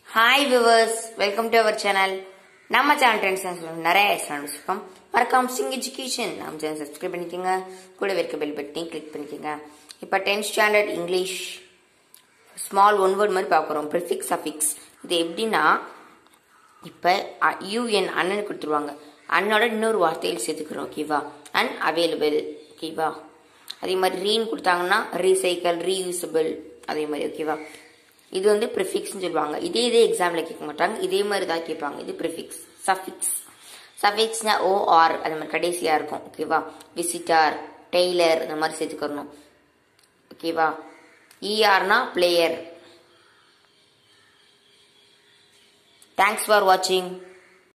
hi viewers welcome to our channel நம்ம channel trends நிறைய channel வச்சுருக்கோம் மறக்காம சிங் எஜுகேஷன் நம்ம சேனல் சப்ஸ்கிரைப் பண்ணிக்கோங்க கூட இருக்க பெல் பட்டனையும் கிளிக் பண்ணிக்கோங்க இப்போ tenth standard English small one word மாதிரி பார்க்குறோம் ப்ரிஃபிக்ஸ் அஃபிக்ஸ் இது எப்படின்னா இப்போ யூஎன் அண்ணன் கொடுத்துருவாங்க அண்ணோட இன்னொரு வார்த்தையில் சேர்த்துக்கிறோம் ஓகேவா அன் அவைலபிள் ஓகேவா அதே மாதிரி ரீன் கொடுத்தாங்கன்னா ரீசைக்கிள் ரீயூசபிள் அதே மாதிரி ஓகேவா இது வந்து ப்ரிஃபிக்ஸ்னு சொல்லுவாங்க இதே இதே எக்ஸாமில் கேட்க மாட்டாங்க இதே மாதிரி தான் கேட்பாங்க இது ப்ரிஃபிக்ஸ் சஃபிக்ஸ் சஃபிக்ஸ்னா ஓ ஆர் அந்த மாதிரி கடைசியாக இருக்கும் ஓகேவா விசிட்டார் டெய்லர் இந்த மாதிரி சேர்த்துக்கணும் ஓகேவா இஆர்னா பிளேயர் தேங்க்ஸ் ஃபார் வாட்சிங்